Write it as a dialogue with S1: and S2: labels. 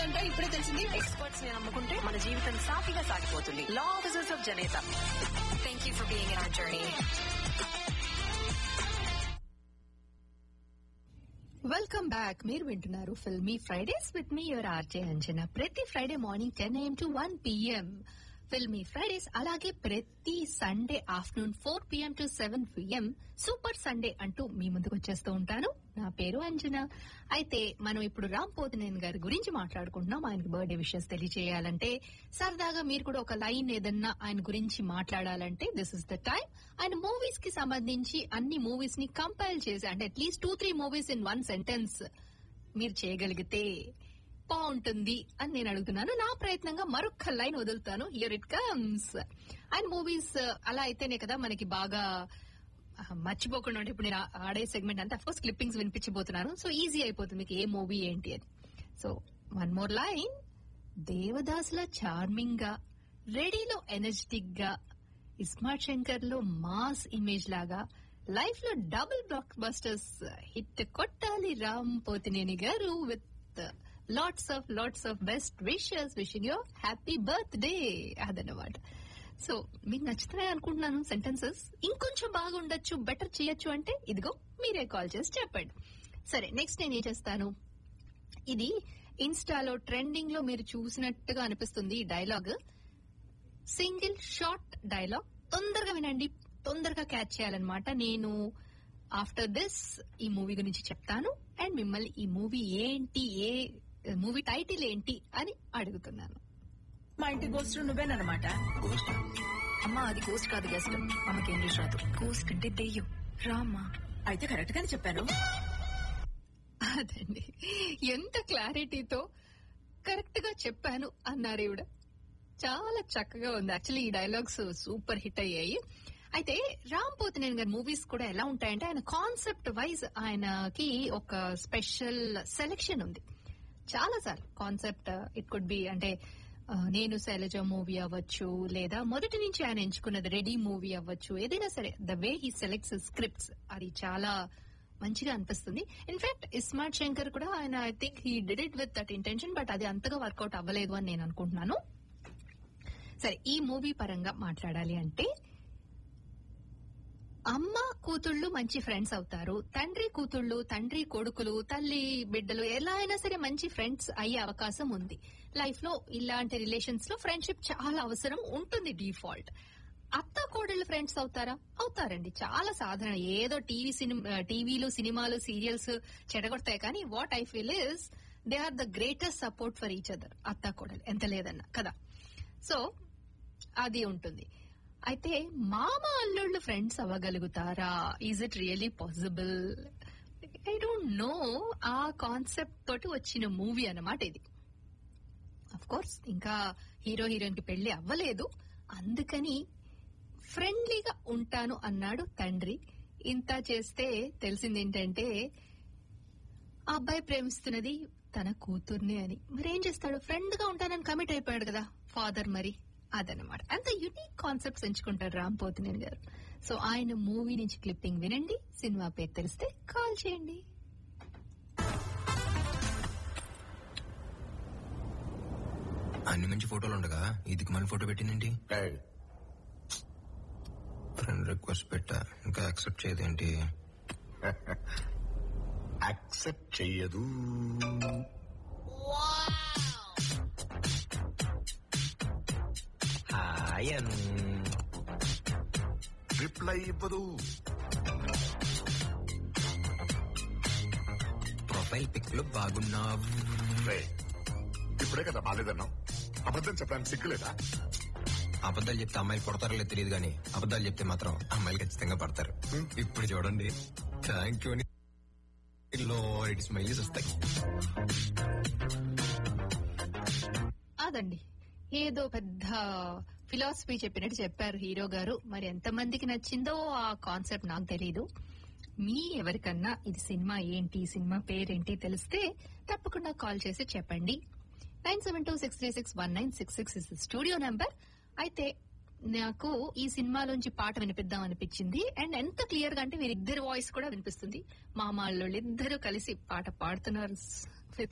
S1: ఉందంటే ఇప్పుడే తెలిసింది
S2: ఎక్స్పర్ట్స్ ని నమ్ముకుంటే మన జీవితం సాఫీగా సాగిపోతుంది లా ఆఫీసర్స్ ఆఫ్ జనేత thank you for being in our journey
S3: welcome back మీరు వింటున్నారు filmy Fridays with me your RJ Anjana ప్రతి Friday morning ten AM to one PM filmy Fridays అలాగే ప్రతి Sunday afternoon four PM to seven PM super Sunday అంటూ మీ ముందుకు వచ్చేస్తూ ఉంటాను నా పేరు అంజన అయితే మనం ఇప్పుడు రామ్ పోతినేని గారి గురించి మాట్లాడుకుంటున్నాం ఆయనకి బర్త్డే విషయస్ తెలియజేయాలంటే సరదాగా మీరు కూడా ఒక లైన్ ఏదన్నా ఆయన గురించి మాట్లాడాలంటే దిస్ ఇస్ ద టైం ఆయన మూవీస్ కి సంబంధించి అన్ని మూవీస్ ని కంపైల్ చేసి అంటే at least two three movies in one sentence మీరు చేయగలిగితే బాగుంటుంది అని నేను అడుగుతున్నాను నా ప్రయత్నంగా మరొక లైన్ వదులుతాను here it comes and movies అలా అయితేనే కదా మనకి బాగా ఆ, మర్చిపోకుండా ఉంటే ఇప్పుడు నేను ఆ- ఆడే సెగ్మెంట్ అంతా అఫ్కోర్స్ క్లిప్పింగ్స్ వినిపించబోతున్నాను సో ఈజీ అయిపోతుంది మీకు ఏ మూవీ ఏంటి అని సో వన్ మోర్ లైన్ దేవదాసుల చార్మింగ్ గా రెడీలో ఎనర్జెటిక్ గా ఇస్మార్ట్ శంకర్ లో మాస్ ఇమేజ్ లాగా లైఫ్ లో డబుల్ బ్లాక్ బస్టర్స్ హిట్ కొట్టాలి Ram Pothineni garu with lots of lots of best wishes wishing you happy birthday అదన్నమాట సో మీకు నచ్చుతున్నాయి అనుకుంటున్నాను సెంటెన్సెస్ ఇంకొంచెం బాగా ఉండొచ్చు బెటర్ చేయొచ్చు అంటే ఇదిగో మీరే కాల్ చేసి చెప్పండి సరే నెక్స్ట్ నేను ఏం చేస్తాను ఇది ఇన్స్టాలో ట్రెండింగ్ లో మీరు చూసినట్టుగా అనిపిస్తుంది ఈ డైలాగ్ సింగిల్ షార్ట్ డైలాగ్ తొందరగా వినండి తొందరగా క్యాచ్ చేయాలన్నమాట నేను ఆఫ్టర్ దిస్ ఈ మూవీ గురించి చెప్తాను అండ్ మిమ్మల్ని ఈ మూవీ ఏంటి ఏ మూవీ టైటిల్ ఏంటి అని అడుగుతున్నాను
S1: మా ఇంటి గోస్ట్ నువ్వేనమాట
S2: అమ్మా అది కోస్ట్ కాదు గెస్ట్ ఆమెకి ఇంగ్లీష్ రాదు కోస్ట్ అంటే దెయ్యం రామ్మా
S1: అయితే కరెక్ట్ గానే చెప్పాను
S3: అదండి ఎంత క్లారిటీతో కరెక్ట్ గా చెప్పాను అన్నారు ఈవిడ చాలా చక్కగా ఉంది యాక్చువల్లీ ఈ డైలాగ్స్ సూపర్ హిట్ అయ్యాయి అయితే రామ్ పోతినేని గారి మూవీస్ కూడా ఎలా ఉంటాయంటే ఆయన కాన్సెప్ట్ వైజ్ ఆయనకి ఒక స్పెషల్ సెలెక్షన్ ఉంది చాలా సార్లు కాన్సెప్ట్ ఇట్ కుడ్ బి అంటే ఆ, నేను శైలజ మూవీ అవ్వచ్చు లేదా మొదటి నుంచి ఆయన ఎంచుకున్నది రెడీ మూవీ అవ్వచ్చు ఏదైనా సరే the way he selects scripts అది చాలా మంచిగా అనిపిస్తుంది ఇన్ఫాక్ట్ ఇస్మార్ట్ శంకర్ కూడా ఆయన I think he did it with that intention but అది అంతగా వర్కౌట్ అవ్వలేదు అని నేను అనుకుంటున్నాను సరే ఈ మూవీ పరంగా మాట్లాడాలి అంటే అమ్మ కూతుళ్ళు మంచి ఫ్రెండ్స్ అవుతారు తండ్రి కూతుళ్ళు తండ్రి కొడుకులు తల్లి బిడ్డలు ఎలా అయినా సరే మంచి ఫ్రెండ్స్ అయ్యే అవకాశం ఉంది లైఫ్ లో ఇలాంటి రిలేషన్స్ లో ఫ్రెండ్షిప్ చాలా అవసరం ఉంటుంది డిఫాల్ట్ అత్త కోడళ్ళు ఫ్రెండ్స్ అవుతారా అవుతారండి చాలా సాధారణ ఏదో టీవీ సినిమా టీవీలు సినిమాలు సీరియల్స్ చెడగొడతాయి కానీ what I feel is they are the greatest support for each other అత్త కోడలు ఎంత లేదన్నా కదా సో అది ఉంటుంది అయితే మామ అల్లుళ్ళు ఫ్రెండ్స్ అవ్వగలుగుతారా is it really possible I don't know ఆ కాన్సెప్ట్ తోటి వచ్చిన మూవీ అన్నమాట ఇది అఫ్ కోర్స్ ఇంకా హీరో హీరోయిన్ కి పెళ్లి అవ్వలేదు అందుకని ఫ్రెండ్లీగా ఉంటాను అన్నాడు తండ్రి ఇంత చేస్తే తెలిసింది ఏంటంటే ఆ అబ్బాయి ప్రేమిస్తున్నది తన కూతుర్ని అని మరి ఏం చేస్తాడు ఫ్రెండ్ గా ఉంటానని కమిట్ అయిపోయాడు కదా ఫాదర్ మరి అదనమాట అంత యునిక్ కాన్సెప్ట్స్ ఎంచుకుంటారు రామ్ పోతినేని గారు సో ఆయన మూవీ నుంచి క్లిప్పింగ్ వినండి సినిమా పేరు తెలిస్తే కాల్ చేయండి
S4: అన్ని మంచి ఫోటోలు ఉండగా ఇదికి మన ఫోటో పెట్టిందేంటి ఫ్రెండ్ రిక్వెస్ట్ పెట్టా ఇంకా యాక్సెప్ట్ చేయదేంటి
S5: యాక్సెప్ట్ చెయ్యదు
S4: హాయ్ అను
S5: రిప్లై ఇవ్వదు
S4: ప్రొఫైల్ పిక్ లో బాగున్నావు
S5: రే, ఇప్పుడే కదా బాలేదన్నావు అబద్ధం చెప్పడానికి సిగ్గులేదా
S4: అబద్ధాలు చెప్తే అమ్మాయిలు పడతారో లేదు తెలియదు కానీ అబద్ధాలు చెప్తే మాత్రం అమ్మాయిలు ఖచ్చితంగా పడతారు ఇప్పుడు చూడండి థ్యాంక్ యూ అని లోరెడ్ స్మైలీస్ వస్తాయి
S3: అదండి ఏదో పెద్ద ఫిలాసఫీ చెప్పినట్టు చెప్పారు హీరో గారు మరి ఎంతమందికి నచ్చిందో ఆ కాన్సెప్ట్ నాకు తెలీదు మీ ఎవరికన్నా ఇది సినిమా ఏంటి ఈ సినిమా పేరేంటి తెలిస్తే తప్పకుండా కాల్ చేసి చెప్పండి nine seven two six three six one nine six six is studio number అయితే నాకు ఈ సినిమాలోంచి పాట వినిపిద్దాం అనిపించింది అండ్ ఎంత క్లియర్ గా అంటే వీరిద్దరి వాయిస్ కూడా వినిపిస్తుంది మామ అల్లుళ్ళు ఇద్దరు కలిసి పాట పాడుతున్నారు విత్